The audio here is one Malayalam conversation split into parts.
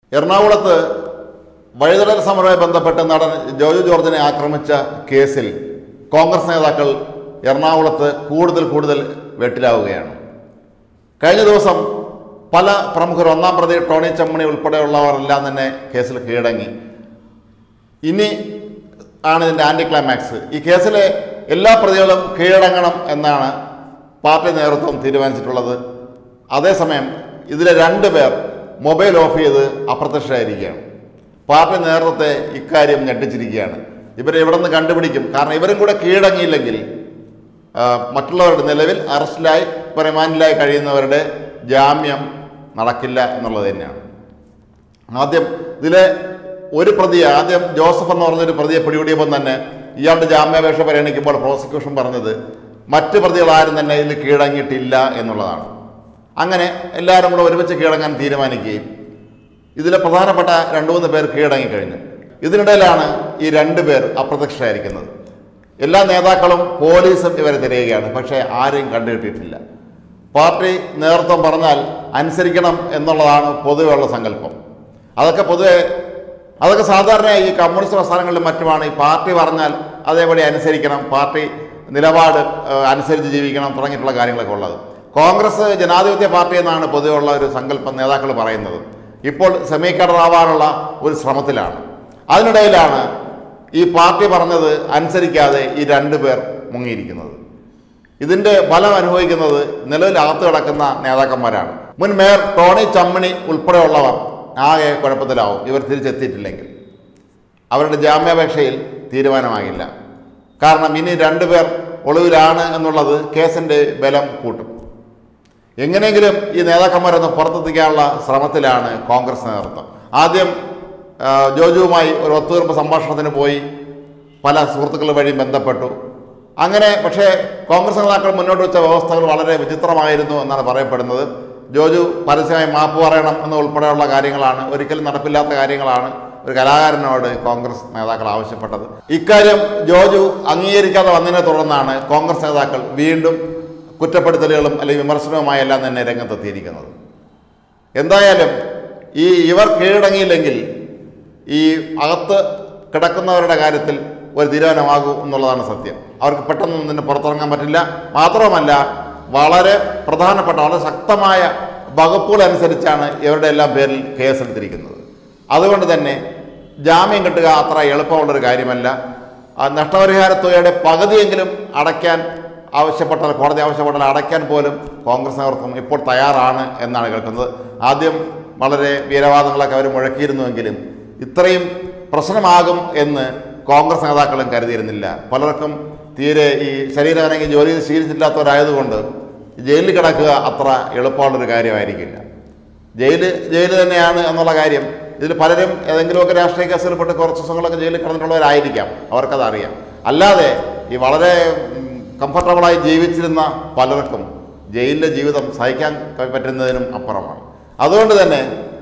എറണാകുളത്ത് വഴിതടൽ സമരവുമായി ബന്ധപ്പെട്ട് നടൻ ജോജു ജോർജിനെ ആക്രമിച്ച കേസിൽ കോൺഗ്രസ് നേതാക്കൾ എറണാകുളത്ത് കൂടുതൽ കൂടുതൽ വെട്ടിലാവുകയാണ് കഴിഞ്ഞ ദിവസം പല പ്രമുഖർ ഒന്നാം പ്രതി ടോണി ചമ്മണി ഉൾപ്പെടെയുള്ളവരെല്ലാം തന്നെ കേസിൽ കീഴടങ്ങി ഇനി ആണ് ഇതിൻ്റെ ആൻറ്റി ക്ലൈമാക്സ് ഈ കേസിലെ എല്ലാ പ്രതികളും കീഴടങ്ങണം എന്നാണ് പാർട്ടി നേതൃത്വം തീരുമാനിച്ചിട്ടുള്ളത് അതേസമയം ഇതിലെ രണ്ട് പേർ മൊബൈൽ ഓഫ് ചെയ്ത് അപ്രത്യക്ഷരായിരിക്കുകയാണ് പാർട്ടി നേതൃത്വത്തെ ഇക്കാര്യം ഞെട്ടിച്ചിരിക്കുകയാണ് ഇവരെ എവിടെ നിന്ന് കണ്ടുപിടിക്കും കാരണം ഇവരും കൂടെ കീഴടങ്ങിയില്ലെങ്കിൽ ആ, മറ്റുള്ളവരുടെ നിലവിൽ അറസ്റ്റിലായി ഇപ്പോൾ റിമാൻഡിലായി കഴിയുന്നവരുടെ ജാമ്യം നടക്കില്ല എന്നുള്ളത് തന്നെയാണ് ആദ്യം ഇതിലെ ഒരു പ്രതിയെ ആദ്യം ജോസഫ് എന്ന് പറഞ്ഞൊരു പ്രതിയെ പിടികൂടിയപ്പോൾ തന്നെ ഇയാളുടെ ജാമ്യാപേക്ഷ പരിഗണിക്കുമ്പോൾ പ്രോസിക്യൂഷൻ പറഞ്ഞത് മറ്റ് പ്രതികൾ ആരും തന്നെ ഇതിൽ കീഴടങ്ങിയിട്ടില്ല എന്നുള്ളതാണ് അങ്ങനെ എല്ലാവരും കൂടെ ഒരുമിച്ച് കീഴടങ്ങാൻ തീരുമാനിക്കുകയും ഇതിലെ പ്രധാനപ്പെട്ട രണ്ട് മൂന്ന് പേർ കീഴടങ്ങിക്കഴിഞ്ഞു ഇതിനിടയിലാണ് ഈ രണ്ട് പേർ അപ്രത്യക്ഷരായിരിക്കുന്നത് എല്ലാ നേതാക്കളും പോലീസും ഇവരെ തിരയുകയാണ് പക്ഷേ ആരെയും കണ്ടുകിട്ടിയിട്ടില്ല പാർട്ടി നേതൃത്വം പറഞ്ഞാൽ അനുസരിക്കണം എന്നുള്ളതാണ് പൊതുവെയുള്ള സങ്കല്പം അതൊക്കെ പൊതുവെ അതൊക്കെ സാധാരണ ഈ കമ്മ്യൂണിസ്റ്റ് പ്രസ്ഥാനങ്ങളിലും മറ്റുമാണ് ഈ പാർട്ടി പറഞ്ഞാൽ അതേപടി അനുസരിക്കണം പാർട്ടി നിലപാട് ഏഹ്, അനുസരിച്ച് ജീവിക്കണം തുടങ്ങിയിട്ടുള്ള കാര്യങ്ങളൊക്കെ ഉള്ളത് കോൺഗ്രസ് ജനാധിപത്യ പാർട്ടി എന്നാണ് പൊതുവെയുള്ള ഒരു സങ്കല്പം നേതാക്കൾ പറയുന്നത് ഇപ്പോൾ സെമി കടറാവാനുള്ള ഒരു ശ്രമത്തിലാണ് അതിനിടയിലാണ് ഈ പാർട്ടി പറഞ്ഞത് അനുസരിക്കാതെ ഈ രണ്ടു പേർ മുങ്ങിയിരിക്കുന്നത് ഇതിന്റെ ഫലം അനുഭവിക്കുന്നത് നിലവിൽ അകത്ത് കിടക്കുന്ന നേതാക്കന്മാരാണ് മുൻ മേയർ ടോണി ചമ്മണി ഉൾപ്പെടെയുള്ളവർ ആകെ കുഴപ്പത്തിലാവും ഇവർ തിരിച്ചെത്തിയിട്ടില്ലെങ്കിൽ അവരുടെ ജാമ്യാപേക്ഷയിൽ തീരുമാനമാകില്ല കാരണം ഇനി രണ്ടുപേർ ഒളിവിലാണ് എന്നുള്ളത് കേസിന്റെ ബലം കൂട്ടും എങ്ങനെയെങ്കിലും ഈ നേതാക്കന്മാരൊന്ന് പുറത്തെത്തിക്കാനുള്ള ശ്രമത്തിലാണ് കോൺഗ്രസ് നേതൃത്വം ആദ്യം ആ, ജോജുവുമായി ഒരു ഒത്തുതീർപ്പ് സംഭാഷണത്തിന് പോയി പല സുഹൃത്തുക്കൾ വഴി ബന്ധപ്പെട്ടു അങ്ങനെ പക്ഷേ കോൺഗ്രസ് നേതാക്കൾ മുന്നോട്ട് വെച്ച വ്യവസ്ഥകൾ വളരെ വിചിത്രമായിരുന്നു എന്നാണ് പറയപ്പെടുന്നത് ജോജു പരസ്യമായി മാപ്പ് പറയണം എന്ന് ഉൾപ്പെടെയുള്ള കാര്യങ്ങളാണ് ഒരിക്കലും നടപ്പില്ലാത്ത കാര്യങ്ങളാണ് ഒരു കലാകാരനോട് കോൺഗ്രസ് നേതാക്കൾ ആവശ്യപ്പെട്ടത് ഇക്കാര്യം ജോജു അംഗീകരിക്കാതെ വന്നതിനെ തുടർന്നാണ് കോൺഗ്രസ് നേതാക്കൾ വീണ്ടും കുറ്റപ്പെടുത്തലുകളും അല്ലെങ്കിൽ വിമർശനവുമായി എല്ലാം തന്നെ രംഗത്തെത്തിയിരിക്കുന്നത് എന്തായാലും ഈ ഇവർ കീഴടങ്ങിയില്ലെങ്കിൽ ഈ അകത്ത് കിടക്കുന്നവരുടെ കാര്യത്തിൽ ഒരു തീരുമാനമാകൂ എന്നുള്ളതാണ് സത്യം അവർക്ക് പെട്ടെന്ന് തന്നെ പുറത്തിറങ്ങാൻ പറ്റില്ല മാത്രവുമല്ല വളരെ പ്രധാനപ്പെട്ട വളരെ ശക്തമായ വകുപ്പുകൾ അനുസരിച്ചാണ് ഇവരുടെ എല്ലാം പേരിൽ കേസെടുത്തിരിക്കുന്നത് അതുകൊണ്ട് തന്നെ ജാമ്യം കിട്ടുക അത്ര എളുപ്പമുള്ളൊരു കാര്യമല്ല ആ നഷ്ടപരിഹാര തുകയുടെ പകുതിയെങ്കിലും അടയ്ക്കാൻ ആവശ്യപ്പെട്ടാൽ കോടതി ആവശ്യപ്പെട്ടാൽ അടയ്ക്കാൻ പോലും കോൺഗ്രസ് നേതൃത്വം ഇപ്പോൾ തയ്യാറാണ് എന്നാണ് കേൾക്കുന്നത് ആദ്യം വളരെ വീരവാദങ്ങളൊക്കെ അവർ മുഴക്കിയിരുന്നുവെങ്കിലും ഇത്രയും പ്രശ്നമാകും എന്ന് കോൺഗ്രസ് നേതാക്കളും കരുതിയിരുന്നില്ല പലർക്കും തീരെ ഈ ശരീരമനങ്ങി ജോലി ശീലിച്ചില്ലാത്തവരായതുകൊണ്ട് ജയിലിൽ കിടക്കുക അത്ര എളുപ്പമുള്ളൊരു കാര്യമായിരിക്കില്ല ജയില് ജയില് തന്നെയാണ് എന്നുള്ള കാര്യം ഇതിൽ പലരും ഏതെങ്കിലുമൊക്കെ രാഷ്ട്രീയ കേസുകൾപ്പെട്ട് കുറച്ച് ദിവസങ്ങളൊക്കെ ജയിലിൽ കിടന്നിട്ടുള്ളവരായിരിക്കാം അവർക്കത് അറിയാം അല്ലാതെ ഈ വളരെ കംഫർട്ടബിളായി ജീവിച്ചിരുന്ന പലർക്കും ജയിലിലെ ജീവിതം സഹിക്കാൻ പറ്റുന്നതിനും അപ്പുറമാണ് അതുകൊണ്ട് തന്നെ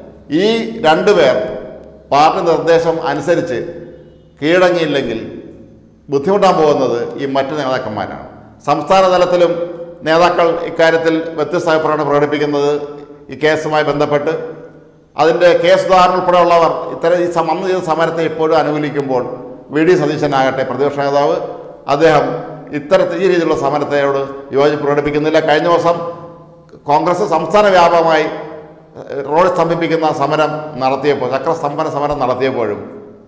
ഈ രണ്ടുപേർ പാർട്ടി നിർദ്ദേശം അനുസരിച്ച് കീഴടങ്ങിയില്ലെങ്കിൽ ബുദ്ധിമുട്ടാൻ പോകുന്നത് ഈ മറ്റു നേതാക്കന്മാരാണ് സംസ്ഥാന തലത്തിലും നേതാക്കൾ ഇക്കാര്യത്തിൽ വ്യത്യസ്ത അഭിപ്രായമാണ് പ്രകടിപ്പിക്കുന്നത് ഈ കേസുമായി ബന്ധപ്പെട്ട് അതിൻ്റെ കേസ് ഉദാഹരണം ഉൾപ്പെടെയുള്ളവർ ഇത്തരം ഈ സം- അന്ന് ചെയ്ത സമരത്തെ ഇപ്പോഴും അനുകൂലിക്കുമ്പോൾ വി ഡി സതീശനാകട്ടെ പ്രതിപക്ഷ നേതാവ് അദ്ദേഹം ഇത്തരത്തിൽ ഈ രീതിയിലുള്ള സമരത്തെയോട് യോജിപ്പ് പ്രകടിപ്പിക്കുന്നില്ല കഴിഞ്ഞ ദിവസം കോൺഗ്രസ് സംസ്ഥാന വ്യാപകമായി ഏഹ്, റോഡ് സ്തംഭിപ്പിക്കുന്ന സമരം നടത്തിയപ്പോൾ ചക്രസ്തംഭന സമരം നടത്തിയപ്പോഴും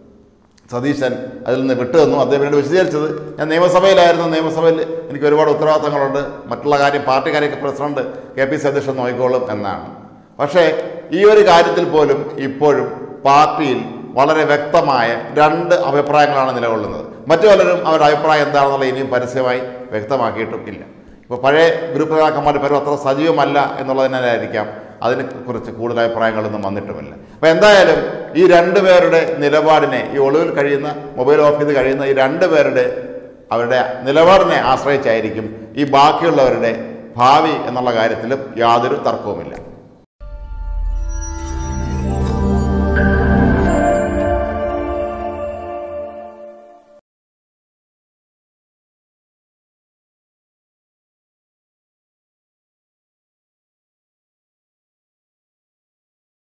സതീശൻ അതിൽ നിന്ന് വിട്ടുതന്നു അദ്ദേഹം എന്നോട് വിശദീകരിച്ചത് ഞാൻ നിയമസഭയിലായിരുന്നു നിയമസഭയിൽ എനിക്ക് ഒരുപാട് ഉത്തരവാദിത്തങ്ങളുണ്ട് മറ്റുള്ള കാര്യം പാർട്ടി കാര്യമൊക്കെ പ്രസിഡന്റ് കെ പി സി അധ്യക്ഷൻ നോക്കിക്കോളും എന്നാണ് പക്ഷേ ഈ ഒരു കാര്യത്തിൽ പോലും ഇപ്പോഴും പാർട്ടിയിൽ വളരെ വ്യക്തമായ രണ്ട് അഭിപ്രായങ്ങളാണ് നിലകൊള്ളുന്നത് മറ്റു പലരും അവരുടെ അഭിപ്രായം എന്താണെന്നുള്ള ഇനിയും പരസ്യമായി വ്യക്തമാക്കിയിട്ടും ഇല്ല ഇപ്പോൾ പഴയ ഗ്രൂപ്പ് നേതാക്കന്മാർ പലരും അത്ര സജീവമല്ല എന്നുള്ളതിനായിരിക്കാം അതിനെക്കുറിച്ച് കൂടുതൽ അഭിപ്രായങ്ങളൊന്നും വന്നിട്ടുമില്ല അപ്പോൾ എന്തായാലും ഈ രണ്ട് പേരുടെ നിലപാടിനെ ഈ ഒളിവിൽ കഴിയുന്ന മൊബൈൽ ഓഫ് ചെയ്ത് കഴിയുന്ന ഈ രണ്ട് പേരുടെ അവരുടെ നിലപാടിനെ ആശ്രയിച്ചായിരിക്കും ഈ ബാക്കിയുള്ളവരുടെ ഭാവി എന്നുള്ള കാര്യത്തിലും യാതൊരു തർക്കവുമില്ല